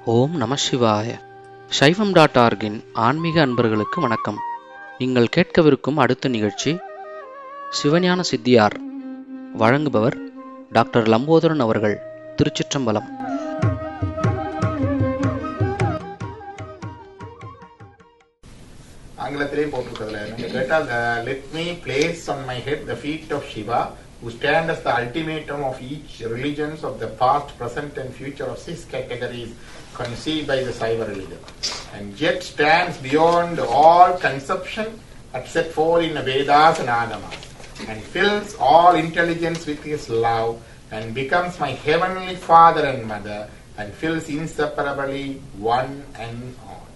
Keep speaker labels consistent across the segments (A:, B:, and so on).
A: ஓம் நம சிவாய சைவம் டாட் ஆர்கின் ஆன்மீக அன்பர்களுக்கு வணக்கம் நீங்கள் கேட்கவிருக்கும் அடுத்த நிகழ்ச்சி சிவஞான சித்தியார் வழங்குபவர் டாக்டர் லம்போதரன் அவர்கள் திருச்சிற்றம்பலம்
B: ஆங்கிலத்திலேயே போட்டிருக்கிறதுல நீங்க கேட்டால் let me place on my head the feet of Shiva who stand as the ultimatum of each religions of the past, present, and future of six categories conceived by the Saiva religion, and yet stands beyond all conception as set forth in the Vedas and Agamas, and fills all intelligence with his love, and becomes my heavenly father and mother, and fills inseparably one and all.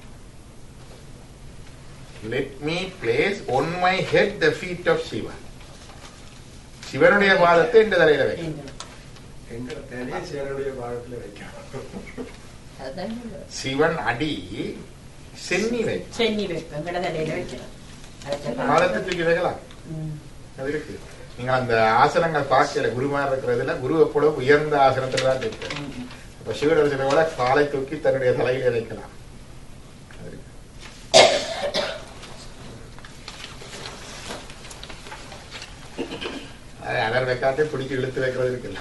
B: Let me place on my head the feet of Shiva. சிவனுடைய பாதத்தை இந்த தலையில வைக்கும்
C: எங்களை தனியே சிவனுடைய பாதத்துல வைக்கணும்
B: சிவன் அடி சென்னி வைக்கும்
D: சென்னி வைப்பேன் கடதலையில வைக்கலாம் அரைச்ச பால்.
B: பாதத்தை தூக்கி வைக்கலாம்
D: ம்.
B: அது இருக்கு நீங்க அந்த ஆசனங்கள் பார்க்கல குருமார் இருக்கிறதுல குரு எப்பொழுதும் உயர்ந்த ஆசனத்துல தான் இருப்பார்
D: ம்.
B: அப்ப சிவன் சில கூட காலை தூக்கி தன்னுடைய தலையில வைக்கலாம் அது இருக்கு. அதை அலர் வைக்காட்டே பிடிச்சி இழுத்து வைக்கிறது இருக்குல்ல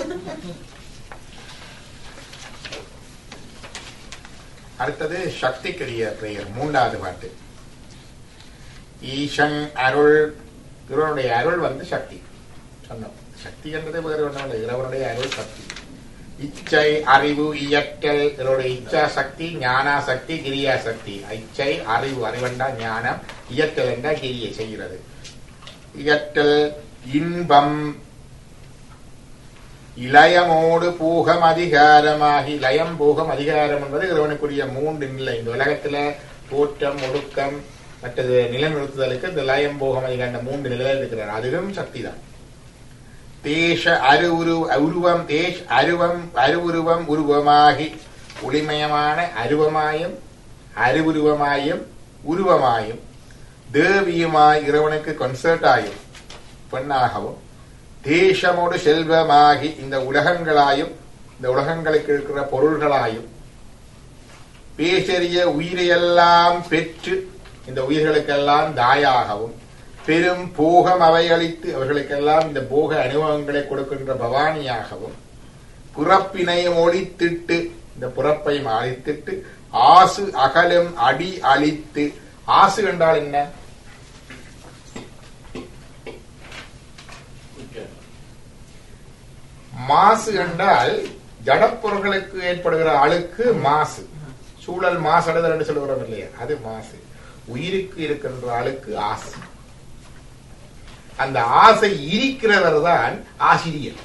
B: அடுத்தது சக்திக்குரிய பெயர் மூன்றாவது பாட்டு ஈசன் அருள் இவருடைய அருள் வந்து சக்தி சொன்னோம் சக்தி என்றதே வேறு ஒன்றும் இல்லை இறைவனுடைய அருள் சக்தி இச்சை அறிவு இயற்றல் இவருடைய இச்சா சக்தி ஞானா சக்தி கிரியா சக்தி இச்சை அறிவு அறிவண்டா ஞானம் இயற்றல் என்றா கிரியை செய்கிறது இயற்றல் இன்பம் இலயமோடு பூகம் அதிகாரமாகி லயம் பூகம் அதிகாரம் என்பது இறைவனுக்குரிய மூன்று நிலை இந்த உலகத்துல தோற்றம் ஒடுக்கம் மற்றது நிலைநிறுத்துதலுக்கு இந்த லயம் போகம் அதிகாரம் இந்த மூன்று நிலையில் இருக்கிறார் அதுவும் சக்தி தான் தேச அரு உரு உருவம் தேஷ் அருவம் அருவுருவம் உருவமாகி ஒளிமயமான அருவமாயும் அருவுருவமாயும் உருவமாயும் தேவியுமாய் இறைவனுக்கு கன்சர்ட் ஆயும் பெண்ணாகவும் தேசமோடு செல்வமாகி இந்த உலகங்களாயும் இந்த உலகங்களுக்கு இருக்கிற பொருள்களாயும் பேசறிய உயிரையெல்லாம் பெற்று இந்த உயிர்களுக்கெல்லாம் தாயாகவும் பெரும் போகம் அவையளித்து அவர்களுக்கெல்லாம் இந்த போக அனுபவங்களை கொடுக்கின்ற பவானியாகவும் புறப்பினையும் ஒழித்திட்டு இந்த புறப்பையும் அழித்திட்டு ஆசு அகலும் அடி அழித்து ஆசு என்றால் என்ன மாசு என்றால் ஜடப்பொருட்களுக்கு ஏற்படுகிற அழுக்கு மாசு சூழல் மாசடைதல் என்று சொல்லுகிறோம் இல்லையா அது மாசு உயிருக்கு இருக்கின்ற அழுக்கு ஆசை அந்த ஆசை இருக்கிறவர் தான் ஆசிரியர்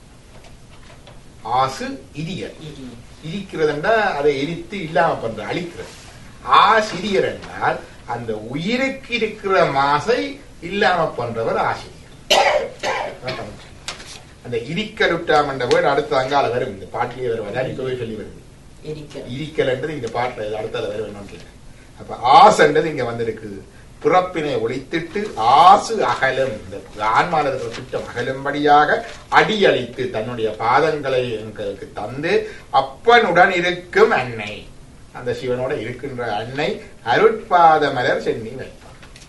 B: ஆசு இரியர்
D: இடி.
B: இருக்கிறது என்றால் அதை எரித்து இல்லாம பண்ற அழிக்கிறது ஆசிரியர் என்றால் அந்த உயிருக்கு இருக்கிற மாசை இல்லாம பண்றவர் ஆசிரியர் அதான் தமிழ். அந்த இடிக்கலுட்டாம் என்ற வேர்டு அடுத்த அங்கால வரும் இந்த பாட்டிலே வருவது இப்பவே சொல்லி வருது
D: எரிக்கிறது.
B: இரிக்கல்ன்றது இந்த பாட்டுல இது அடுத்தல வரும் என்னன்னு அப்ப ஆசைன்றது இங்க வந்திருக்குது பிறப்பினை ஒழித்திட்டு ஆசு அகலும் இந்த ஆன்மால இருக்கிற சுற்றம் அகலும்படியாக அடியளித்து தன்னுடைய பாதங்களை எங்களுக்கு தந்து அப்பனுடன் இருக்கும் அன்னை அந்த சிவனோட இருக்கின்ற அன்னை அருட்பாத மலர் சென்னி வைப்பார்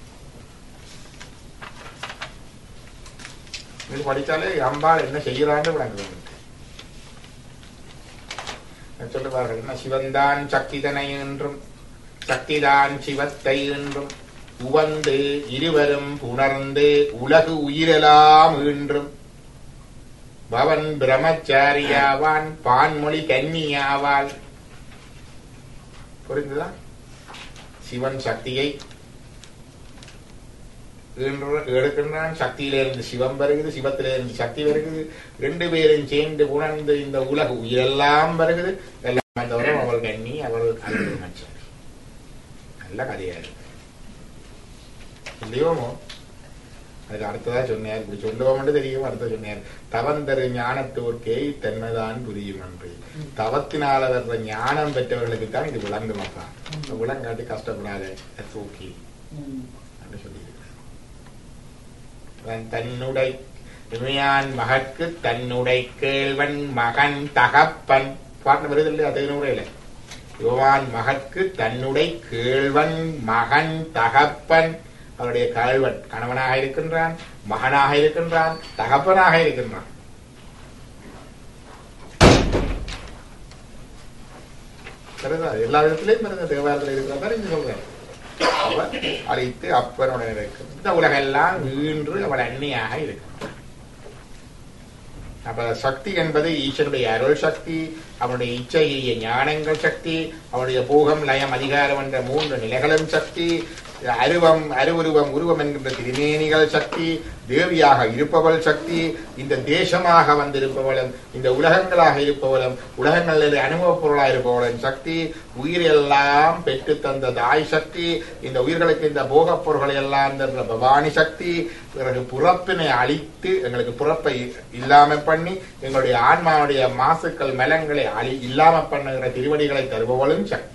B: இது படித்தாலே அம்பாள் என்ன செய்யறான்னு விளங்குது சொல்லுவார்கள் என்ன சிவன்தான் சக்திதனை என்றும் சக்திதான் சிவத்தை என்றும் உவந்து இருவரும் புணர்ந்து உலகு உயிரெல்லாம் ஈன்றும் பவன் பிரம்மச்சாரியாவான் பான்மொழி கன்னியாவாள் புரிந்துதா சிவன் சக்தியை ஈன்று- எடுக்கின்றான் சக்தியிலிருந்து சிவம் வருகுது சிவத்திலிருந்து சக்தி வருகுது ரெண்டு பேரும் சேர்ந்து உணர்ந்து இந்த உலகு உயிரெல்லாம் வருகுது எல்லாம் வந்தவரும் அவள் கண்ணி அவள் அன்பு மச்சான் நல்ல கதையா இருக்கு இல்லையோமோ அதுக்கு அடுத்ததா சொன்னார் இப்படி சொல்லுவோம் தெரியும் அடுத்த சொன்னார் தவந்தரு ஞானத்தோர்க்கே இத்தன்மைதான் புரியும் என்று தவத்தினால வர்ற ஞானம் பெற்றவர்களுக்கு தான் இது விளங்கும் அப்பா விளங்காட்டி கஷ்டப்படாத ஓகே
D: ம்.
B: என்று சொல்லியிருக்கிறார் அவன் தன்னுடை இமையான் மகற்கு தன்னுடை கேள்வன் மகன் தகப்பன் பாட்டு வருது இல்லையா திருநூறையில யோவான் மகற்கு தன்னுடைய கேழ்வன் மகன் தகப்பன் அவருடைய கேழ்வன் கணவனாக இருக்கின்றான் மகனாக இருக்கின்றான் தகப்பனாக இருக்கின்றான் சரிதா எல்லா விதத்திலையும் பாருங்க தேவாரத்தில் இருக்கிறதா நீங்க சொல்றேன் அவன் அழைத்து அப்பனுடன் இருக்கும் இந்த உலகெல்லாம் வீன்று அவள் அன்னியாக இருக்கும் அப்ப சக்தி என்பது ஈஸ்வருடைய அருள் சக்தி அவனுடைய இச்சைய ஞானங்கள் சக்தி அவனுடைய பூகம் லயம் அதிகாரம் என்ற மூன்று நிலைகளும் சக்தி அருவம் அருவுருவம் உருவம் என்கின்ற திருமேனிகள் சக்தி தேவியாக இருப்பவள் சக்தி இந்த தேசமாக வந்திருப்பவளும் இந்த உலகங்களாக இருப்பவளும் உலகங்களில் அனுபவப் பொருளாக இருப்பவளும் சக்தி உயிரெல்லாம் பெற்று தந்த தாய் சக்தி இந்த உயிர்களுக்கு இந்த போகப் பொருள்களை எல்லாம் தந்த பவானி சக்தி பிறகு புறப்பினை அழித்து எங்களுக்கு புறப்பை இல்லாம பண்ணி எங்களுடைய ஆன்மாவுடைய மாசுக்கள் மலங்களை அழி இல்லாம பண்ணுகிற திருவடிகளை தருபவளும் சக்தி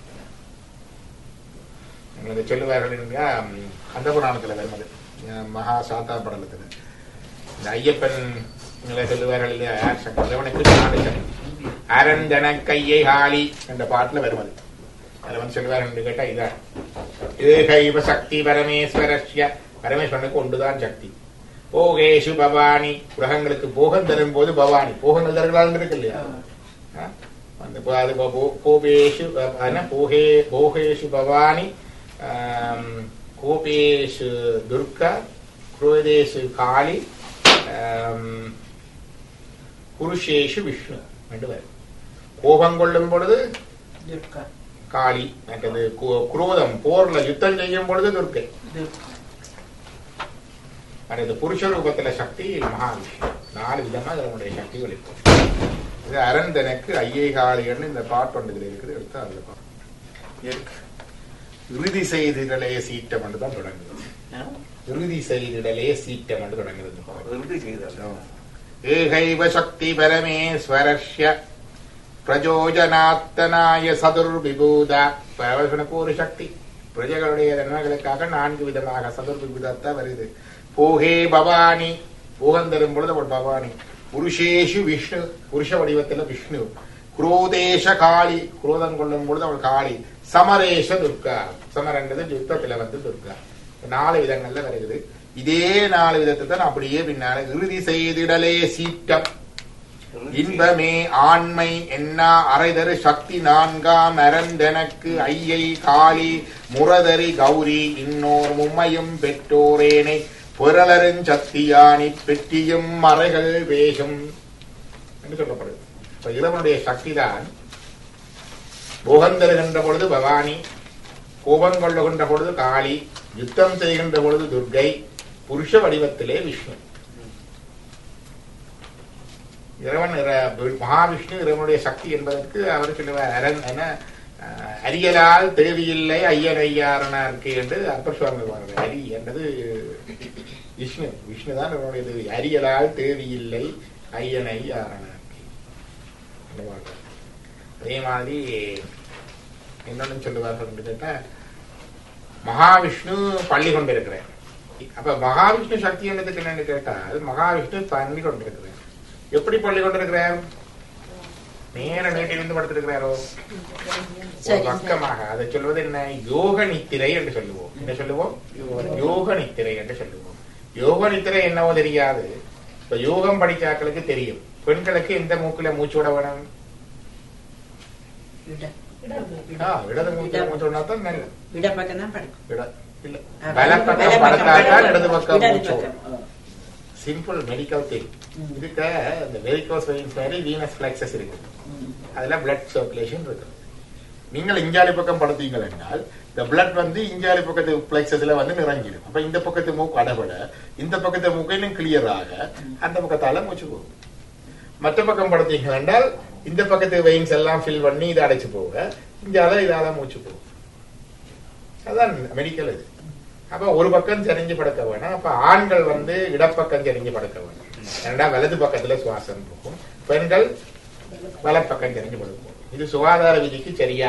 B: எங்களுக்கு சொல்லுவார்கள் இல்லையா அந்த புராணத்துல வருவது அஹ் மகா சாத்தா படலத்துல இந்த ஐயப்பன் இங்களை சொல்லுவார்கள் இல்லையா யார் சக்தி இறைவனுக்கு நாலு சக்தி அரந்தன கையை ஹாலி என்ற பாட்டுல வருவது அதை வந்து சொல்லுவார்கள் என்று கேட்டா இதான் ஏகைவ சக்தி பரமேஸ்வரஸ்ய பரமேஸ்வரனுக்கு ஒன்றுதான் சக்தி போகேஷு பவானி உலகங்களுக்கு போகம் தரும் போது பவானி போகங்கள் தருகளால் இருக்கு இல்லையா ஆ? அந்த போ- அது போ- போ- போகேஷு அஹ், என்ன போகே போகேஷு பவானி ஆம், கோபேஷு துர்கா குரோதேஷு காளி ஆம், புருஷேஷு விஷ்ணு ரெண்டு பேர் கோபம் கொள்ளும் பொழுது
D: துர்கா
B: காளி மற்றது கு- குரோதம் போர்ல யுத்தம் செய்யும் பொழுது துர்க்கை
D: துர்கா
B: மற்றது புருஷ ரூபத்துல சக்தி மகாவிஷ்ணு நாலு விதமா அதனுடைய சக்திகள் இருக்கும் இது அரந்தனுக்கு ஐயை காளிகள்னு இந்த பாட்டு ஒன்று இதுல இருக்குது எடுத்து அதுல பார்ப்போம். இருக்கு இறுதி செய்திடலே சீட்டம் என்று தான் தொடங்குது இறுதி செய்திடலே சீட்டம் என்று தொடங்குது இந்த பாட்டு.
C: இறுதி செய்தார்
B: ஏகைவ சக்தி பரமேஸ்வரஸ்ய பிரஜோஜனாத்தனாய சதுர்விபூதா பரமேஸ்வரனுக்கு ஒரு சக்தி பிரஜைகளுடைய நன்மைகளுக்காக நான்கு விதமாக சதுர்விபூதத்தா வருது போகே பவானி போகம் தரும் பொழுது அவள் பவானி புருஷேஷு விஷ்ணு புருஷ வடிவத்துல விஷ்ணு குரோதேஷ காளி குரோதம் கொள்ளும் பொழுது அவள் காளி சமரேஷ துர்கா சமரன்றது யுத்தத்துல வந்து துர்கா நாலு விதங்கள்ல வருகிறது இதே நாலு விதத்தை தான் அப்படியே பின்னால இறுதி செய்திடலே சீட்டம் இன்பமே ஆண்மை என்னா அரைதரு சக்தி நான்காம் அரந்தெனக்கு ஐயை காளி முரதரி கௌரி இன்னோர் மும்மையும் பெற்றோரேனை புரளருஞ் சத்தியானி பெற்றியும் மறைகள் வேஷம் என்று சொல்லப்படுது இப்ப இறைவனுடைய சக்திதான் போகந்தருகின்ற பொழுது பவானி கோபம் கொள்ளுகின்ற பொழுது காளி யுத்தம் செய்கின்ற பொழுது துர்கை புருஷ வடிவத்திலே விஷ்ணு இறைவன் இற- மகாவிஷ்ணு இறைவனுடைய சக்தி என்பதற்கு அவர் சொல்லுவார் அரண் என அஹ், அரியலால் தேவியில்லை ஐயன் ஐயாரனாருக்கு என்று அப்பர் சுவாமி பாடுறார் அரி என்பது விஷ்ணு விஷ்ணு தான் இவனுடைய தேவி அரியலால் தேவியில்லை ஐயன் ஐயாரனாருக்கு என்று பாடுறார். அதே மாதிரி என்னன்னு சொல்லுவார்கள் என்று கேட்டா மகாவிஷ்ணு பள்ளி கொண்டிருக்கிறார் அப்ப மகாவிஷ்ணு சக்தி என்னதுக்கு என்னன்னு கேட்டால் மகாவிஷ்ணு பள்ளி கொண்டிருக்கிறார் எப்படி பள்ளி கொண்டிருக்கிறார் நேர நீட்டிலிருந்து படுத்திருக்கிறாரோ ஒரு
D: சரி
B: பக்கமாக அதை சொல்வது என்ன யோக நித்திரை என்று சொல்லுவோம் என்ன சொல்லுவோம் யோக நித்திரை என்று சொல்லுவோம் யோக நித்திரை என்னவோ தெரியாது இப்ப யோகம் படிச்சாக்களுக்கு தெரியும் பெண்களுக்கு எந்த மூக்குல மூச்சு விட வேணும்
D: விட
B: ஆ, இடது மூச்சுல மூச்சு விடா தான் நல்லது
D: விட பக்கம் தான் படுக்கும்
B: இட- இல்ல
D: ஆ,
B: வலப்பக்கம்
D: வலப்பக்கம்
B: படுத்தாதான் இடது பக்கம்
D: இடது
B: மூச்சு
D: பக்கம்.
B: விடும். சிம்பிள் மெடிக்கல் திங்
D: ம்.
B: இதுக்கு இந்த வெரிகோஸ் வெயின்ஸ் மாதிரி வீனஸ் பிளெக்சஸ் இருக்கு
D: ம்.
B: அதுல பிளட் சர்க்குலேஷன் இருக்கு நீங்கள் இஞ்சாலி பக்கம் படுத்தீங்கள் என்றால் இந்த பிளட் வந்து இஞ்சாலி பக்கத்து பிளெக்சஸ்ல வந்து நிறைஞ்சிடும் அப்ப இந்த பக்கத்து மூக்கு அடபட இந்த பக்கத்து மூக்கு இன்னும் கிளியர் ஆக அந்த பக்கத்தால மூச்சு போகும் மற்ற பக்கம் படுத்தீங்கள் என்றால் இந்த பக்கத்து வெயின்ஸ் எல்லாம் ஃபில் பண்ணி இதை அடைச்சு போக இஞ்சால இதால மூச்சு போகும் அதான் மெடிக்கல் இது அப்ப ஒரு பக்கம் சரிஞ்சு படுக்க வேணாம் அப்ப ஆண்கள் வந்து இடப்பக்கம் சரிஞ்சு படுக்க வேணும் ஏன்னா வலது பக்கத்துல சுவாசம் போகும் பெண்கள் வலப்பக்கம் சரிஞ்சு படுக்கும் இது சுகாதார விதிக்கு சரியா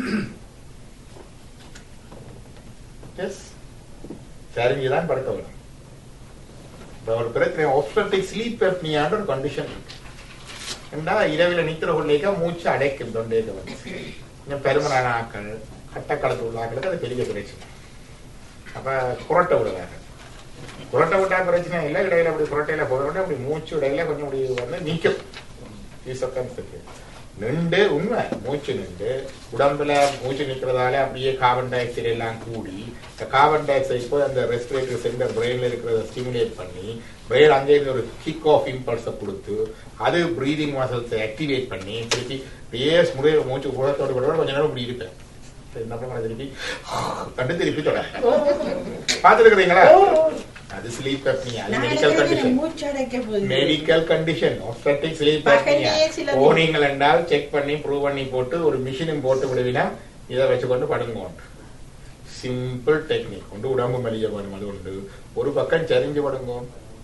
B: எஸ் சரிஞ்சுதான் படுக்க வேணும் இப்ப ஒரு பிரச்சனை ஒப்ஸ்டட்டிக் ஸ்லீப் எப்னியான்ற ஒரு கண்டிஷன் இருக்கு ஏண்டா இரவில நித்திர கொள்ளைக்க மூச்சு அடைக்கும் தொண்டைக்கு வந்து இன்னும் பெருமனான ஆக்கள் கட்டக்களத்து உள்ள ஆக்களுக்கு அது பெரிய பிரச்சனை அப்ப புரட்ட விடுவாங்க புரட்ட விட்டா பிரச்சனை இல்லை இடையில அப்படி புரட்டையில போக விட அப்படி மூச்சு இடையில கொஞ்சம் அப்படி வந்து நீக்கும் இருக்கு நின்று உண்மை மூச்சு நின்று உடம்புல மூச்சு நிற்கிறதால அப்படியே கார்பன் டை ஆக்சைடு எல்லாம் கூடி இந்த கார்பன் டை ஆக்சைடு போய் அந்த ரெஸ்பிரேட்டரி சென்டர் பிரெயின்ல இருக்கிறத ஸ்டிமுலேட் பண்ணி பிரெயின் அங்கே இருந்து ஒரு கிக் ஆஃப் இம்பல்ஸை கொடுத்து அது பிரீதிங் மசில்ஸை ஆக்டிவேட் பண்ணி திருப்பி அப்படியே முறை மூச்சு உலகத்தோடு கூட கொஞ்ச நேரம் இப்படி இருப்பேன் சரி, என்ன பண்ண திருப்பி கண்டு திருப்பி தொட பார்த்துருக்குறீங்களா அது ஸ்லீப் அப்னியா அது மெடிக்கல் கண்டிஷன்
D: மூச்சடைக்க போகுது
B: மெடிக்கல் கண்டிஷன் ஆப்ஸ்டட்டிக் ஸ்லீப்
D: பகல்லே சில
B: போனீங்கள் என்றால் செக் பண்ணி ப்ரூவ் பண்ணி போட்டு ஒரு மிஷினும் போட்டு விடுவினா இதை வச்சுக்கொண்டு படுங்க சிம்பிள் டெக்னிக் கொண்டு உடம்பு மெலிய வேணும் அது உண்டு ஒரு பக்கம் சரிஞ்சு படுங்க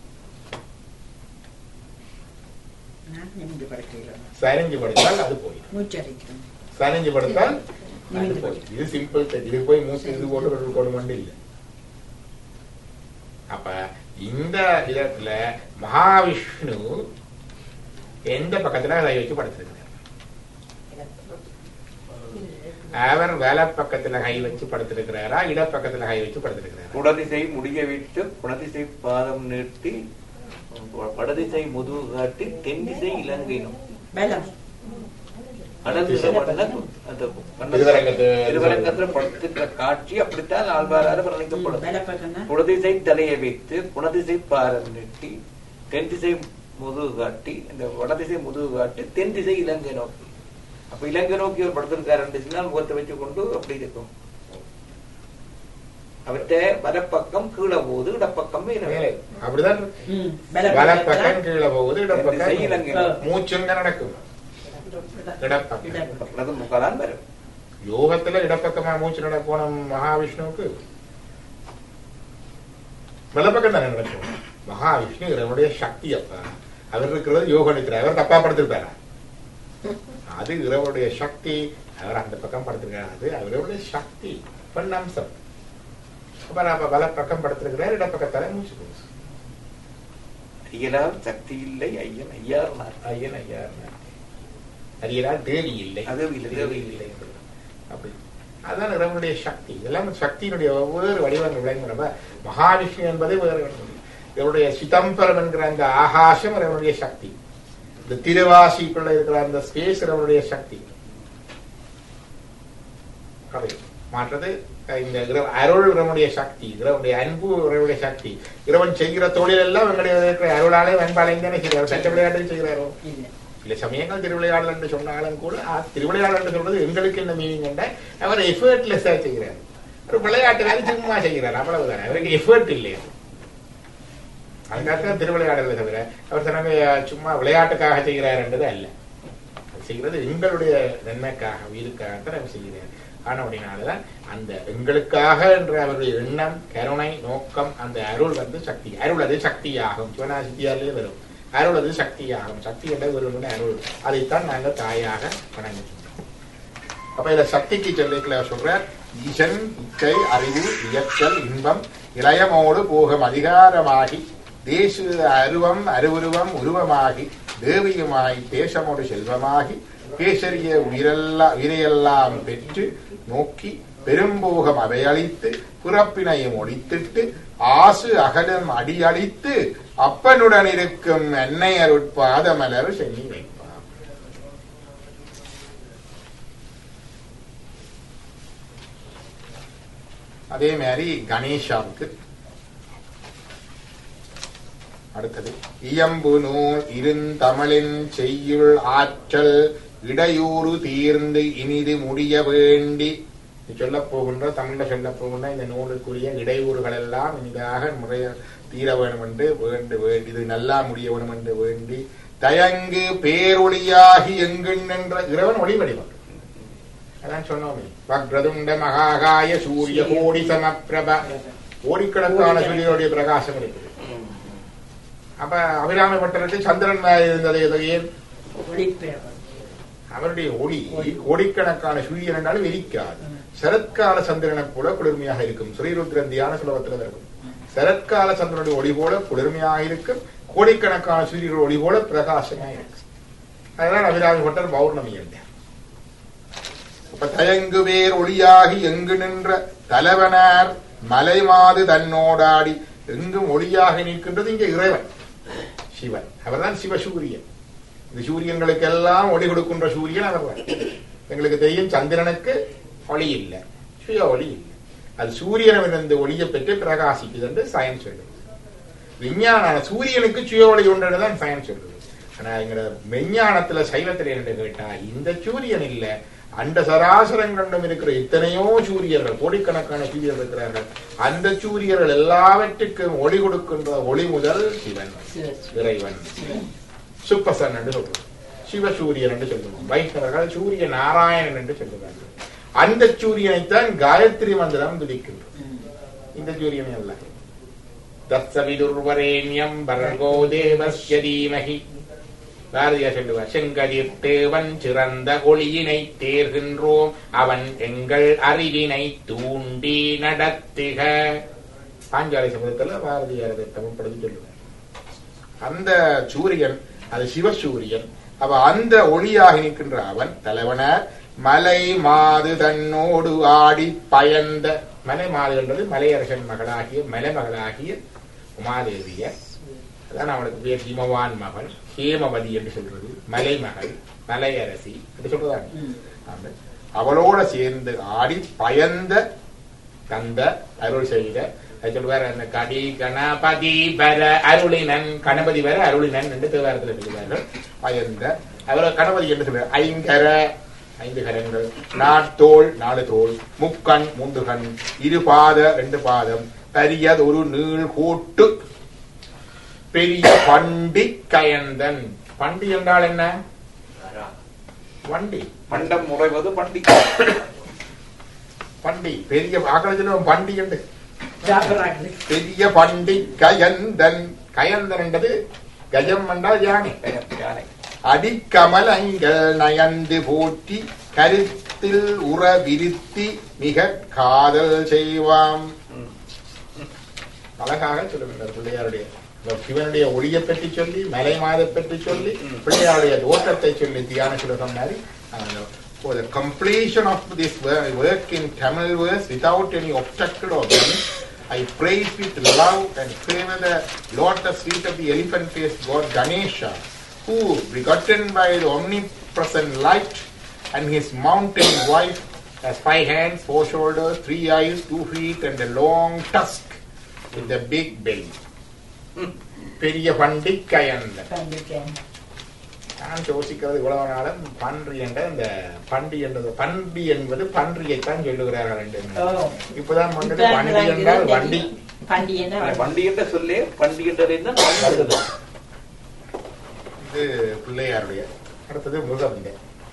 D: நான் நிமிந்து படுக்கையில
B: சரிஞ்சு படுத்தால் அது போயிடும்
D: மூச்சடைக்கிறேன்
B: சரிஞ்சு படுத்தால் அது
D: நிமிர்ந்து
B: போயிடும் இது சிம்பிள் டெக்னிக் இது போய் மூச்சு இது போட்டு ஒரு கொடுமண்டு இல்லை அப்ப இந்த இடத்துல மகாவிஷ்ணு எந்த பக்கத்துல அதை வச்சு படுத்திருக்கிறார் அவர் வேலை பக்கத்துல கை வச்சு படுத்திருக்கிறாரா இடப்பக்கத்துல கை வச்சு படுத்திருக்கிறாரா
E: குடதிசை முடிய விட்டு குடதிசை பாதம் நீட்டி வடதிசை முதுகு காட்டி தென் திசை இலங்கைனும்
D: பலம்
E: வடதிசை மட்டும்தான் அந்த கண்ண-
B: திருவரங்கத்து-
E: திருவரங்கத்துல படுத்துக்கிற காட்சி அப்படித்தான் ஆழ்வாரால வர்ணிக்கப்படும்
D: பல பக்கம் தான்
E: குடதிசை தலையை வைத்து குணதிசை பாதம் நீட்டி தென் திசை முதுகு காட்டி இந்த வடதிசை முதுகு காட்டி தென் திசை இலங்கை நோக்கி அப்ப இலங்கை நோக்கி ஒரு படுத்திருக்காரு முகத்தை வச்சு கொண்டு அப்படி இருக்கும் அவர்கிட்ட வலப்பக்கம் கீழே போகுது இடப்பக்கம் மேல
B: மேலே. அப்படிதான் இருக்கு.
D: ம், பல
B: வலப்பக்கம்
D: பக்கம்
B: கீழே போகுது
E: திசை
B: இடப்பக்கம்
E: இலங்கை
B: மூச்சுங்க நடக்கும் இடப்பக்கம்
D: இடப்பக்கம்.
E: வலது முக்காலான் வரும்
B: யோகத்துல இடப்பக்கமா மூச்சு நடக்கணும் மகாவிஷ்ணுவுக்கு வலப்பக்கம் தானே நடக்கும் மகாவிஷ்ணு இவருடைய சக்தி அப்பா அவர் இருக்கிறது யோக நித்திரை அவர் தப்பா படுத்திருப்பாரா அது இறைவனுடைய சக்தி அவர் அந்த பக்கம் படுத்திருக்காரு அது அவருடைய சக்தி பண்ணம்சம் அப்ப நம்ம வலப்பக்கம் படுத்திருக்கிறார் இடப்பக்கத்தால மூச்சு போகுது
E: ஐயலார் சக்தி இல்லை ஐயன் ஐயார்னார்
B: ஐயன் ஐயா அரியலா தேவி இல்லை
E: அது இல்லை,
B: தேவி இல்லை அப்படி அதான் இறைவனுடைய சக்தி இதெல்லாம் சக்தியினுடைய ஒவ்வொரு வடிவங்கள் விளங்குறப்ப மகாவிஷ்ணு என்பது வேறு ஒன்று. இவருடைய சிதம்பரம் என்கிற அந்த ஆகாசம் இறைவனுடைய சக்தி இந்த திருவாசிக்குள்ள இருக்கிற அந்த ஸ்பேஸ் இறைவனுடைய சக்தி கதை மாற்றது அஹ், இந்த இறை- அருள் இறைவனுடைய சக்தி இறைவனுடைய அன்பு இறைவனுடைய சக்தி இறைவன் செய்கிற தொழில் எல்லாம் எங்களுடைய இருக்கிற அருளாலே அன்பாலையும் தானே செய்கிறார் சட்ட விளையாட்டையும் செய்கிறாரோ
D: இல்ல
B: சில சமயங்கள் திருவிளையாடல் என்று சொன்னாலும் கூட ஆ, திருவிளையாடல் என்று சொல்றது எங்களுக்கு என்ன மீனிங் என்ற அவர் எஃபர்ட்லெஸ்ஸா செய்கிறார் ஒரு விளையாட்டு வேலை சும்மா செய்கிறார் அவ்வளவுதான் அவருக்கு எஃபர்ட் இல்லை அதுக்காக திருவிளையாடல் தவிர அவர் தனக்கு சும்மா விளையாட்டுக்காக செய்கிறார் என்றது அல்ல அவர் செய்கிறது எங்களுடைய நன்மைக்காக உயிருக்காகத்தான் அவர் செய்கிறார் ஆனபடினாலதான் அந்த எங்களுக்காக என்ற அவருடைய எண்ணம் கருணை நோக்கம் அந்த அருள் வந்து சக்தி அருள் அது சக்தியாகும் சிவனா சித்தியாலே வரும் அருள் அது சக்தியாகும் சக்தி என்ற ஒரு அருள் அதைத்தான் நாங்கள் தாயாக வணங்குகின்றோம் அப்ப இத சக்திக்கு சொல்லிக்கல சொல்றார் ஈசன் இச்சை அறிவு இயக்கல் இன்பம் இளையமோடு போகும் அதிகாரமாகி தேசு அருவம் அருவுருவம் உருவமாகி தேவியுமாய் தேசமோடு செல்வமாகி பேசரிய உயிரெல்லாம் உயிரையெல்லாம் பெற்று நோக்கி பெரும்போகம் அவையளித்து பிறப்பினையும் ஒழித்திட்டு ஆசு அகலம் அடியளித்து அப்பனுடன் இருக்கும் எண்ணெய் அருட்பாதமலர் சென்னி வைப்பார் அதே மாதிரி கணேஷாவுக்கு அடுத்தது இயம்பு நூல் இருந்தமிழின் செய்யுள் ஆற்றல் இடையூறு தீர்ந்து இனிது முடிய வேண்டி சொல்ல போகின்ற தமிழ்ல சொல்ல போகின்ற இந்த நூலுக்குரிய இடையூறுகள் எல்லாம் இனிதாக முறைய தீர வேணும் என்று வேண்டு வேண்டி இது நல்லா முடிய வேணும் என்று வேண்டி தயங்கு பேரொளியாகி எங்குன் என்ற இறைவன் ஒளி வடிவம் அதான் சொன்னோமே வக்ரதுண்ட மகாகாய சூரிய கோடி சமப்பிரப கோடிக்கணக்கான சூரியனுடைய பிரகாசம் இருக்குது அப்ப அபிராம பட்டணத்தில் சந்திரன் மேல இருந்தது எது ஏன்
D: ஒளிப்பிரபம்
B: அவருடைய ஒளி கோடிக்கணக்கான சூரியன் என்றாலும் எரிக்காது சரத்கால சந்திரனை போல குளிர்மையாக இருக்கும் ஸ்ரீருத்ரன் தியான சுலபத்தில் இருக்கும் சரத்கால சந்திரனுடைய ஒளி போல குளிர்மையாக இருக்கும் கோடிக்கணக்கான சூரியன் ஒளி போல பிரகாசமாக இருக்கும் அதுதான் அபிராமி பட்டர் பௌர்ணமி என்றார் இப்ப தயங்குவேர் ஒளியாகி எங்கு நின்ற தலைவனார் மலைமாது தன்னோடாடி எங்கும் ஒளியாக நிற்கின்றது இங்க இறைவன் சிவன் அவர்தான் சிவசூரியன் இந்த சூரியன்களுக்கெல்லாம் ஒளி கொடுக்கின்ற சூரியன் அவர்தான் எங்களுக்கு தெரியும் சந்திரனுக்கு ஒளி இல்லை சுய ஒளி இல்லை அது சூரியனிலிருந்து ஒளியை பெற்று பிரகாசிக்குது என்று சயின்ஸ் சொல்லுது விஞ்ஞான சூரியனுக்கு சுய ஒளி உண்டு தான் சயின்ஸ் சொல்லுது ஆனா எங்க விஞ்ஞானத்துல சைவத்துல என்று கேட்டா இந்த சூரியன் இல்ல அந்த சராசரங்கண்டம் இருக்கிற எத்தனையோ சூரியர்கள் கோடிக்கணக்கான சூரியர்கள் இருக்கிறார்கள் அந்த சூரியர்கள் எல்லாவற்றுக்கும் ஒளி கொடுக்கின்ற ஒளி முதல் சிவன் இறைவன் சுப்பசன் என்று சொல்றோம் சிவசூரியன் என்று சொல்லுவோம் வைஷ்ணவர்கள் சூரிய நாராயணன் என்று சொல்லுவார்கள் அந்த சூரியனைத்தான் காயத்ரி மந்திரம் துதிக்கின்றோம் இந்த சூரியனை அல்ல தத்சவிதுர்வரேண்யம் பர்கோ தேவஸ்ய தீமஹி பாரதியா சொல்லுவார் செங்கதிர் தேவன் சிறந்த ஒளியினை தேர்கின்றோம் அவன் எங்கள் அறிவினை தூண்டி நடத்துக பாஞ்சாலை சமூகத்துல பாரதியார் இதை தமிழ்படுத்தி சொல்லுவார் அந்த சூரியன் அது சிவசூரியன் அவ அந்த ஒளியாக நிற்கின்ற அவன் தலைவனார் மலை மாது தன்னோடு ஆடி பயந்த மலை மாது என்றது மலையரசன் மகளாகிய மலைமகளாகிய உமாதேவிய அதான் அவனுக்கு பேர் ஹிமவான் மகள் ஹேமவதி என்று சொல்றது மலைமகள் மலையரசி என்று சொல்றதாங்க அந்த அவளோட சேர்ந்து ஆடி பயந்த தந்த அருள் செய்த அது சொல்லுவார் அந்த கடி கணபதி வர அருளினன் கணபதி வர அருளினன் என்று தேவாரத்தில் சொல்லுவார்கள் பயந்த அவர் கணபதி என்று சொல்லுவார் ஐங்கர ஐந்து கரங்கள் நாட்டோள் நாலு தோள் முக்கண் மூன்று கண் இரு பாத ரெண்டு பாதம் பரியது ஒரு நீள் கூட்டு பெரிய பண்டி கயந்தன் பண்டி என்றால் என்ன வண்டி
E: பண்டம் முறைவது பண்டி
B: பண்டி பெரிய ஆக்களத்தில் பண்டி என்று
D: ஜாகராக்கள்
B: பெரிய பண்டி கயந்தன் கயந்தன் என்றது கஜம் என்றால் யானை
E: யானை
B: அடிக்கமலங்கள் நயந்து போற்றி கருத்தில் உற விருத்தி மிக காதல் செய்வாம் அழகாக சொல்லுகின்றார் பிள்ளையாருடைய இந்த சிவனுடைய ஒளியை பற்றி சொல்லி மலை மாதை பற்றி சொல்லி பிள்ளையாருடைய தோற்றத்தை சொல்லி தியான சுலகம் மாதிரி uh, for the completion of this wo- work in Tamil verse without any obstacle or blemish, I praise with love and favor the lotus feet of the elephant faced god Ganesha, who, begotten by the omnipresent light, and his mountain wife has five hands, four shoulders, three eyes, two feet, and a long tusk with a big belly. பெரிய பண்டி கயந்த
D: கண்டிப்பேன்
B: நான் யோசிக்கிறது இவ்வளவு நாளும் பன்றி என்ற இந்த பண்டி என்றது பண்டி என்பது பன்றியைத்தான் சொல்லுகிறார்கள் என்று
D: ஓ.
B: இப்பதான் வந்தது பண்டி என்றால் வண்டி
D: பண்டி என்ன
E: அந்த வண்டி என்ற சொல்லே வண்டி என்றதை தான் வருது
B: இது பிள்ளையாருடைய அடுத்தது முருகவிந்த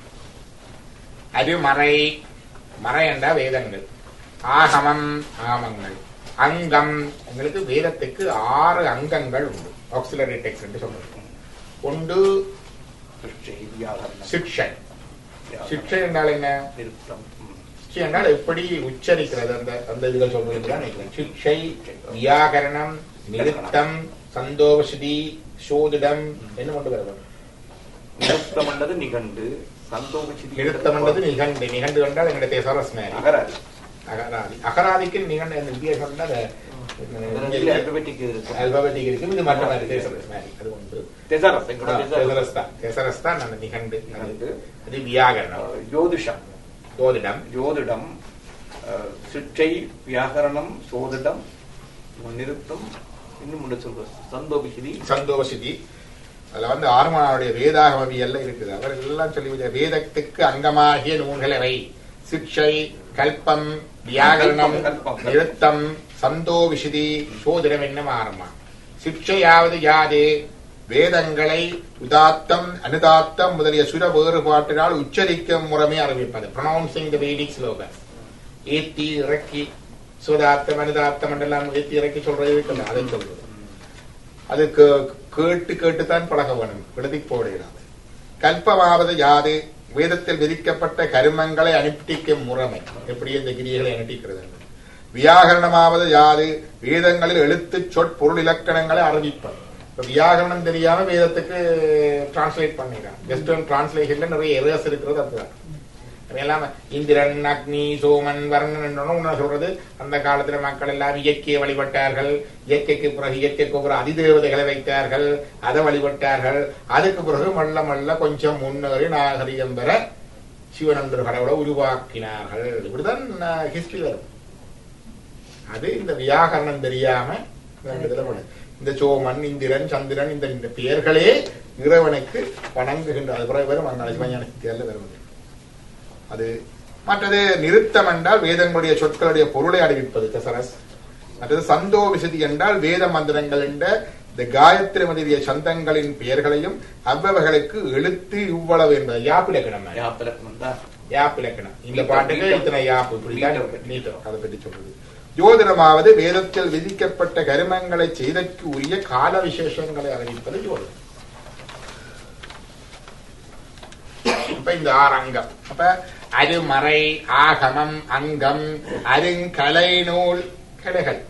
B: அருமறை மறை என்றா வேதங்கள் ஆகமம் ஆமங்கள் அங்கம் எங்களுக்கு வேதத்துக்கு ஆறு அங்கங்கள் உண்டு ஆக்சிலரி டெக்ஸ்ட் என்று சொல்றது ஒன்று
E: சிக்ஷை, வியாகரணம்,
B: சிக்ஷை
E: வியாகரணம்,
B: சிக்ஷை என்றால் என்ன
E: நிருத்தம் ம்.
B: சிக்ஷை என்றால் எப்படி உச்சரிக்கிறது அந்த அந்த இதுகள் சொல்றது தான் நினைக்கிறேன் சிக்ஷை வியாகரணம் நிறுத்தம் சந்தோஷதி சோதிடம் என்ன கொண்டு வருவது
E: நிருத்தம் என்றது நிகண்டு சந்தோஷி
B: நிறுத்தம் என்றது நிகண்டு நிகண்டு என்றால் எங்களுடைய தேசரஸ் மாதிரி
E: அகராதி
B: அகராதி அகராதிக்கு நிகண்டு அந்த வித்தியாசம்
E: அல்பபெட்டிக் இருக்கு
B: அல்பாபெட்டிக் இருக்கும் இது மற்ற மாதிரி தேசரஸ் மாதிரி அது ஒன்று
E: தெசாரஸ் எங்களோட தெசாரஸ்.
B: தேசரஸ் தான் தேசரஸ் தான் அந்த நிகண்டு அது
E: நிகண்டு.
B: அது வியாகரணம்
E: அஹ், ஜோதிஷம்
B: சோதிடம்
E: ஜோதிடம் அஹ், சிற்றை வியாகரணம் சோதிடம் நிருத்தம் இன்னும் ஒன்று சொல்றது சந்தோபிஷிதி
B: சந்தோஷதி அதுல வந்து ஆர்மாவுடைய வேதாகமவியல்ல இருக்குது அவர் எல்லாம் சொல்லி வச்ச வேதத்துக்கு அங்கமாகிய நூல்களவை சிக்ஷை கல்பம் வியாகரணம்
E: கல்பம்.
B: நிறுத்தம் சந்தோவிஷதி சோதிடம் என்னும் ஆரமா சிக்ஷையாவது யாது வேதங்களை உதாத்தம் அனுதாத்தம் முதலிய சுர வேறுபாட்டினால் உச்சரிக்கும் முறைமை அறிவிப்பது ப்ரொனவுன்சிங் த வேடிக் ஸ்லோகன் ஏத்தி இறக்கி சுதார்த்தம் அனுதார்த்தம் என்றெல்லாம் ஏத்தி இறக்கி சொல்றது இருக்குல்ல அதை சொல்றது அது கே- கேட்டு கேட்டுத்தான் பழக வேணும் எழுதி போடுகிறது கல்பமாவது யாது வேதத்தில் விதிக்கப்பட்ட கருமங்களை அனுஷ்டிக்கும் முறைமை எப்படி இந்த கிரியைகளை அனுஷ்டிக்கிறது என்று. வியாகரணமாவது யாது வேதங்களில் எழுத்து சொற்பொருள் இலக்கணங்களை அறிவிப்பது இப்ப வியாகரணம் தெரியாம வேதத்துக்கு டிரான்ஸ்லேட் பண்ணிடுறான் வெஸ்டர்ன் டிரான்ஸ்லேஷன்ல நிறைய எரர்ஸ் இருக்கிறது அதுதான் எல்லாம் இந்திரன் அக்னி சோமன் வர்ணன் உன்ன சொல்றது அந்த காலத்துல மக்கள் எல்லாம் இயற்கையை வழிபட்டார்கள் இயற்கைக்கு பிறகு இயற்கைக்கு பிறகு அதிதேவதைகளை வைத்தார்கள் அதை வழிபட்டார்கள் அதுக்கு பிறகு மல்ல மல்ல கொஞ்சம் முன்னேறி நாகரிகம் பெற சிவனந்தர் கடவுளை உருவாக்கினார்கள் இப்படிதான் ஹிஸ்டரி வரும் அது இந்த வியாகரணம் தெரியாம இந்த இதுல போனது. இந்த சோமன் இந்திரன் சந்திரன் இந்த இந்த பெயர்களே இறைவனுக்கு வணங்குகின்ற அது பிறகு வரும் அந்த சிவஞான சித்தியால வரும் அது மற்றது நிறுத்தம் என்றால் வேதங்களுடைய சொற்களுடைய பொருளை அறிவிப்பது தசரஸ் மற்றது சந்தோ விசதி என்றால் வேத மந்திரங்கள் என்ற இந்த காயத்ரி முதலிய சந்தங்களின் பெயர்களையும் அவ்வவைகளுக்கு எழுத்து இவ்வளவு என்பது யாப்பிலக்கணம்
E: யாப்பிலக்கணம் தான்
B: யாப்பிலக்கணம் இந்த பாட்டுக்கு இத்தனை யாப்பு இப்படிதான்
E: மீட்டர் பற்றி.
B: மீட்டர் அதை பற்றி சொல்றது ஜோதிடமாவது வேதத்தில் விதிக்கப்பட்ட கருமங்களை செய்தற்கு உரிய கால விசேஷங்களை அறிவிப்பது ஜோதிடம் இப்ப இந்த ஆறு அங்கம் அப்ப அருமறை ஆகமம் அங்கம் அருங்கலை நூல் கலைகள்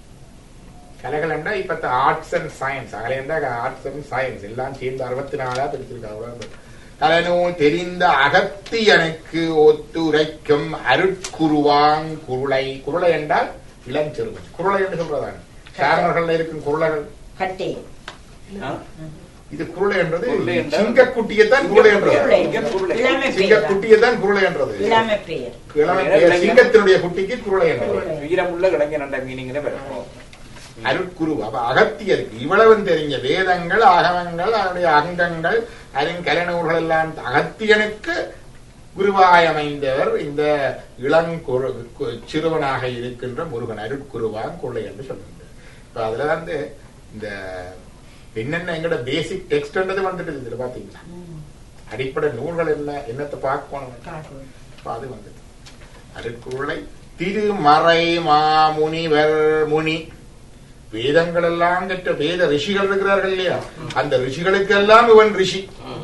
B: கலைகள் என்றா இப்ப ஆர்ட்ஸ் அண்ட் சயின்ஸ் அகலை என்றா ஆர்ட்ஸ் அண்ட் சயின்ஸ் எல்லாம் சேர்ந்து அறுபத்தி நாலா பிரிச்சிருக்காங்க கலனூல் தெரிந்த அகத்தியனுக்கு ஒத்துரைக்கும் அருட்குருவாங் குருளை குருளை என்றால் இளஞ்சிறுவன் குருளை என்று சொல்றதான் சாரணர்கள் இருக்கும் குருளர்கள்
D: கட்டே
E: ஆ?
B: இது குருளை என்றது
E: குருளை என்றால்
B: சிங்கக்குட்டியைத்தான் குருளை என்றது
D: குருளை.
E: இங்க குருளை.
D: இளமை பெயர்
B: சிங்கக்குட்டியைத்தான் குருளை என்றது
D: இளமை பெயர்
B: இளமை பெயர் சிங்கத்தினுடைய குட்டிக்கு குருளை என்றது
E: வீரமுள்ள இளைஞர் என்ற மீனிங்ல வரும்
B: அருட்குரு அப்ப அகத்தியருக்கு இவ்வளவும் தெரிஞ்ச வேதங்கள் ஆகமங்கள் அதனுடைய அங்கங்கள் அருங்கலனூர்கள் எல்லாம் அகத்தியனுக்கு குருவாய் அமைந்தவர் இந்த இளங்குரு கு- சிறுவனாக இருக்கின்ற முருகன் அருட்குருவான் கொள்ளை என்று சொல்லுங்க இப்ப அதுல வந்து இந்த என்னென்ன எங்கட பேசிக் டெக்ஸ்ட்ன்றது வந்துட்டு இதுல பாத்தீங்களா அடிப்படை நூல்கள் என்ன என்னத்தை பார்க்கணும்
D: காட்டுவோம்
B: அப்ப அது வந்தது அருட்குருளை திருமறை மாமுனிவர் முனி வேதங்கள் எல்லாம் கற்ற வேத ரிஷிகள் இருக்கிறார்கள் இல்லையா அந்த ரிஷிகளுக்கெல்லாம் இவன் ரிஷி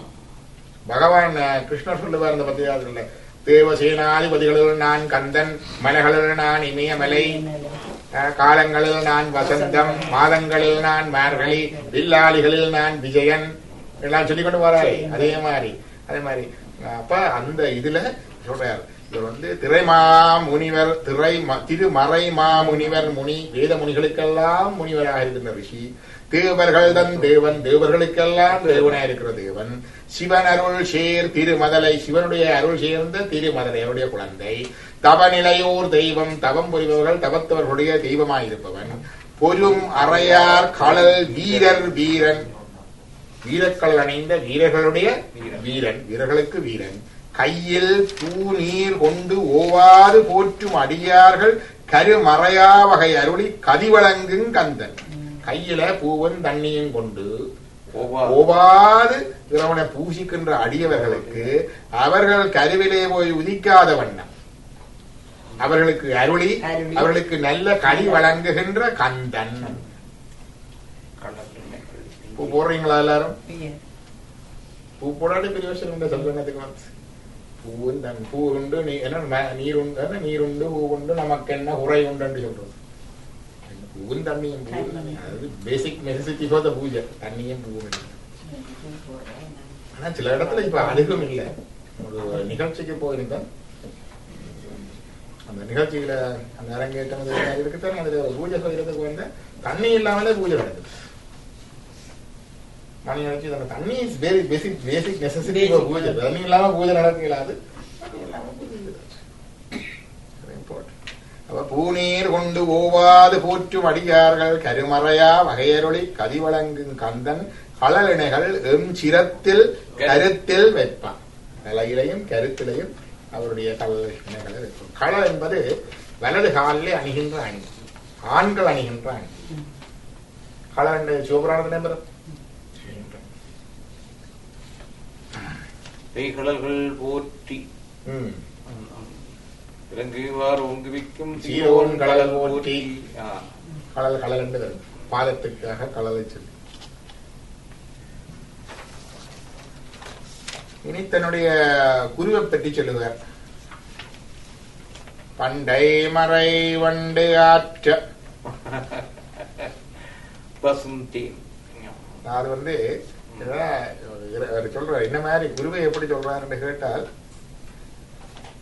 B: பகவான் அஹ், கிருஷ்ணர் சொல்லுவார் அந்த பத்தியாதில் தேவசேனாதிபதிகளில் நான் கந்தன் மலைகளில் நான் இமயமலை அஹ், காலங்களில் நான் வசந்தம் மாதங்களில் நான் மார்கழி வில்லாளிகளில் நான் விஜயன் எல்லாம் சொல்லிக் கொண்டு வராரு அதே மாதிரி அதே மாதிரி அஹ், அப்ப அந்த இதுல சொல்றார் இவர் வந்து திரைமா முனிவர் திரை ம- திருமறை மாமுனிவர் முனி வேத முனிகளுக்கெல்லாம் முனிவராக இருக்கின்ற ரிஷி தேவர்கள் தன் தேவன் தேவர்களுக்கெல்லாம் தேவனாக இருக்கிற தேவன் சிவன் அருள் சேர் திருமதலை சிவனுடைய அருள் சேர்ந்த திருமதலை அவருடைய குழந்தை தவநிலையோர் தெய்வம் தவம் புரிபவர்கள் தவத்தவர்களுடைய தெய்வமாயிருப்பவன் பொரும் அறையார் களல் வீரர் வீரன் வீரக்கல் அணிந்த வீரர்களுடைய வீரன் வீரர்களுக்கு வீரன் கையில் தூநீர் கொண்டு ஓவாது போற்றும் அடியார்கள் கருமறையா வகை அருளி கதிவழங்குங் கந்தன் கையில பூவன் தண்ணியும் கொண்டு
E: ஓவா
B: ஓவாது இறைவனை பூசிக்கின்ற அடியவர்களுக்கு அவர்கள் கருவிலே போய் உதிக்காத வண்ணம் அவர்களுக்கு அருளி
D: அருளி.
B: அவர்களுக்கு நல்ல கனி வழங்குகின்ற கந்தன் பூ போடுறீங்களா எல்லாரும்
D: பெயர்
B: பூ போடாட்டி பெரிய விஷயம் உண்டு செல்வனத்துக்கு வந்து பூவும் தன் பூ உண்டு நீ என்ன ம- நீர் உண்டு என்ன நீர் உண்டு பூ உண்டு நமக்கு என்ன உரை உண்டுன்னு சொல்றது பூவும் தண்ணியும் பூ அதாவது பேசிக் நெசசிட்டி ஃபார் த பூஜை தண்ணியும் பூவும் ஆனா சில இடத்துல இப்ப அதுக்கும் இல்லை ஒரு நிகழ்ச்சிக்கு போயிருந்தேன் அந்த நிகழ்ச்சியில அந்த அரங்கேற்றம் இது இருக்குதான் அதுல ஒரு பூஜை செய்யறதுக்கு வந்து தண்ணி இல்லாமலே பூஜை நடக்குது மணி நினைச்சு அந்த தண்ணி is very basic basic necessity
D: Basic.
B: பூஜை தண்ணி இல்லாம பூஜை நடக்க இயலாது தண்ணி இல்லாம பூஜை செய்யக்கூடாது. Very important. அப்ப பூநீர் கொண்டு ஓவாது போற்றும் அடியார்கள் கருமறையா வகையருளி கதிவழங்கும் கந்தன் களலிணைகள் எம் சிரத்தில் கருத்தில் வைப்பான் தலையிலையும் கருத்திலையும் அவருடைய கல்லிணைகளை வைப்பான் கள என்பது வலது காலிலே அணிகின்ற அணி ஆண்கள் அணிகின்ற அணி கள என்ற சிவபுராணத்திலே வரும்
E: கைகளல்கள் போற்றி
B: ம்.
E: இலங்கைவார் ஓங்குவிக்கும்
B: சீரோன் கடல் போற்றி.
E: ஆ.
B: கடல் கடல் என்று வரும் பாதத்துக்காக கடலை சொல்லி இனி தன்னுடைய குருவை பற்றி சொல்லுவார் பண்டை மறை வண்டு ஆற்ற
E: பசுந்தேன்
B: அது வந்து இதான் அவர் சொல்றார் என்ன மாதிரி குருவை எப்படி சொல்றாருன்னு கேட்டால்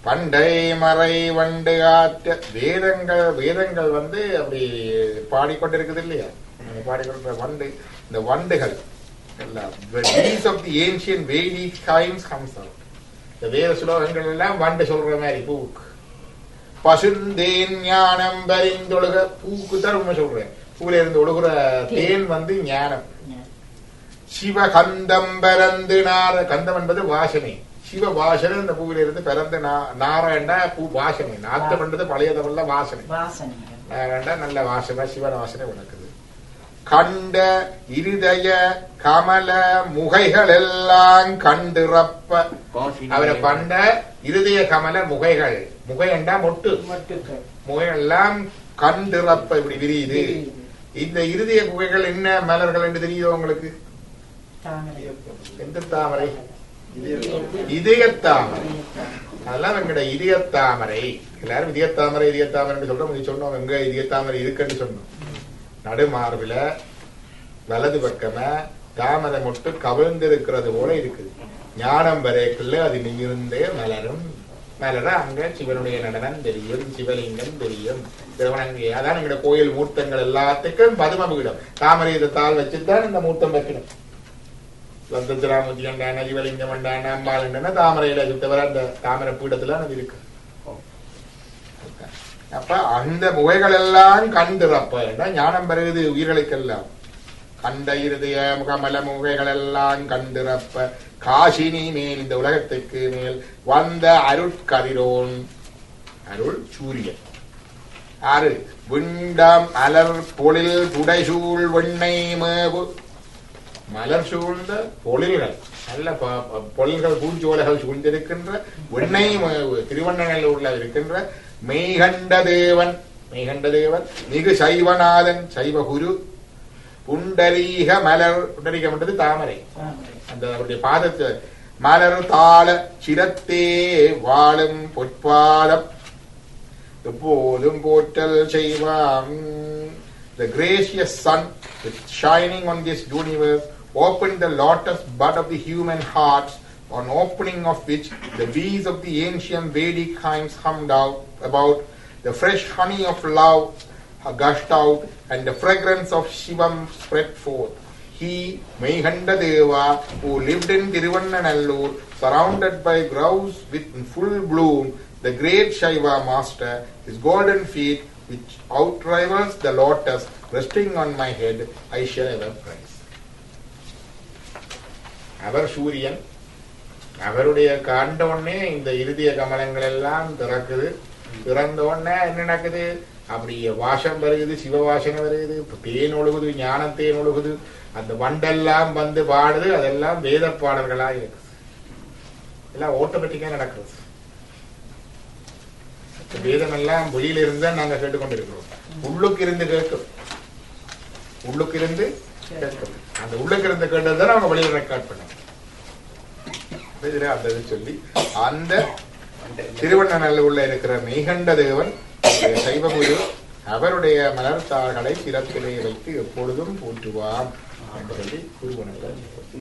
B: பண்டை மறை வண்டு ஆற்ற வேதங்கள் வேதங்கள் வந்து அப்படி பாடிக்கொண்டிருக்குது இல்லையா அந்த பாடிக்கொண்டிருக்கிற வண்டு இந்த வண்டுகள் எல்லாம் these of the ancient Vedic times comes out இந்த வேத சுலோகங்கள் எல்லாம் வண்டு சொல்ற மாதிரி பூக்கு பசுந்தேன் ஞானம் பரிந்தொழுக பூக்கு தான் உண்மை சொல்றேன் பூல இருந்து ஒழுகுற தேன் வந்து ஞானம் சிவகந்தம் பரந்து நார கந்தம் என்பது வாசனை சிவ வாசனை இந்த பூவில இருந்து பிறந்து நாராயண்டா பூ வாசனை நாத்தம் என்பது பழைய தமிழ்ல வாசனை
D: வாசனை
B: நாராயண்டா நல்ல வாசனை சிவன் வாசனை உனக்குது கண்ட இருதய கமல முகைகள் எல்லாம் கண்டிறப்ப அவரை பண்ட இருதய கமல முகைகள் முகையண்டா மொட்டு
D: மொட்டுக்கள்
B: முகையெல்லாம் கண்டிறப்ப இப்படி விரியுது இந்த இருதய குகைகள் என்ன மலர்கள் என்று தெரியுதோ உங்களுக்கு
D: தாமரை
B: எந்த தாமரை இதயத்தாமரை அதெல்லாம் எங்கட இதயத்தாமரை எல்லாரும் இதயத்தாமரை இதயத்தாமரை சொல்றோம் நீ சொன்னோம் எங்க இதயத்தாமரை இருக்குன்னு சொன்னோம் நடுமார்பில வலது பக்கமா தாமரை மட்டும் கவிழ்ந்திருக்கிறது போல இருக்குது ஞானம் வரைக்குள்ள அது நிமிர்ந்தே மலரும் மலர அங்க சிவனுடைய நடனம் தெரியும் சிவலிங்கம் தெரியும் திருவணங்கை அதான் எங்கட கோயில் மூர்த்தங்கள் எல்லாத்துக்கும் பதும பீடம் தாமரை இதை தாள் வச்சுதான் இந்த மூர்த்தம் வைக்கணும் லந்தராமூர்த்தி கண்டான சிவலிங்கம் கண்டான அம்பாள் கண்டான தாமரையில சுத்தவர அந்த தாமரை பீடத்துல அது இருக்கு அப்ப அந்த முகைகள் எல்லாம் கண்டிறப்ப ஞானம் பெறுகிறது உயிர்களுக்கெல்லாம் கண்ட இருதய முகமல முகைகள் எல்லாம் கண்டிறப்ப காசினி மேல் இந்த உலகத்துக்கு மேல் வந்த அருட்கதிரோன் அருள் சூரியன் ஆறு விண்டம் அலர் பொழில் துடைசூழ் வெண்ணை மேவு மலர் சூழ்ந்த பொழில்கள் நல்ல ப- ப- பொழில்கள் பூஞ்சோலைகள் சூழ்ந்திருக்கின்ற வெண்ணை மேவு திருவண்ணநல்லூர்ல இருக்கின்ற மெய்கண்ட தேவன் மெய்கண்ட தேவன் மிகு சைவநாதன் சைவ குரு புண்டரீக மலர் புண்டரீகம் என்றது தாமரை
D: தாமரை
B: அந்த அவருடைய பாதத்து மலர் தாள சிரத்தே வாழும் பொற்பாதம் எப்போதும் போற்றல் செய்வாம் The gracious sun, with shining on this universe, opened the lotus bud of the human hearts, on opening of which the bees of the ancient Vedic hymns hummed out about the fresh honey of love gushed out, and the fragrance of Shivam spread forth. He, Meghanda Deva, who lived in Tiruvannallur, surrounded by groves with in full bloom, the great Shaiva master, his golden feet, which outrivals the lotus resting on my head, I shall ever praise. அவர் சூரியன் அவருடைய காண்ட உடனே இந்த இருதய கமலங்கள் எல்லாம் திறக்குது திறந்த உடனே என்ன நடக்குது அப்படியே வாசம் வருகுது சிவ வாசனை வருகுது இப்ப தேன் ஒழுகுது ஞான தேன் ஒழுகுது அந்த வண்டெல்லாம் வந்து பாடுது அதெல்லாம் வேத பாடல்களா இருக்குது எல்லாம் ஆட்டோமேட்டிக்கா நடக்குது இந்த வேதம் எல்லாம் வெளியில இருந்து தான் நாங்க கேட்டுக்கொண்டிருக்கிறோம் உள்ளுக்கு இருந்து கேட்கும் உள்ளுக்கு இருந்து கேட்கும் அந்த உள்ளுக்கு இருந்து கேட்டது தான் அவங்க வெளியில ரெக்கார்ட் பண்ணாங்க இதுல அந்த இது சொல்லி அந்த திருவண்ணநல்லூர்ல இருக்கிற மெய்கண்ட தேவன் அவருடைய சைவ குரு அவருடைய மலர்த்தாள்களை சிறப்பிலே வைத்து எப்பொழுதும் போற்றுவாம் என்று சொல்லி குருவனங்கள்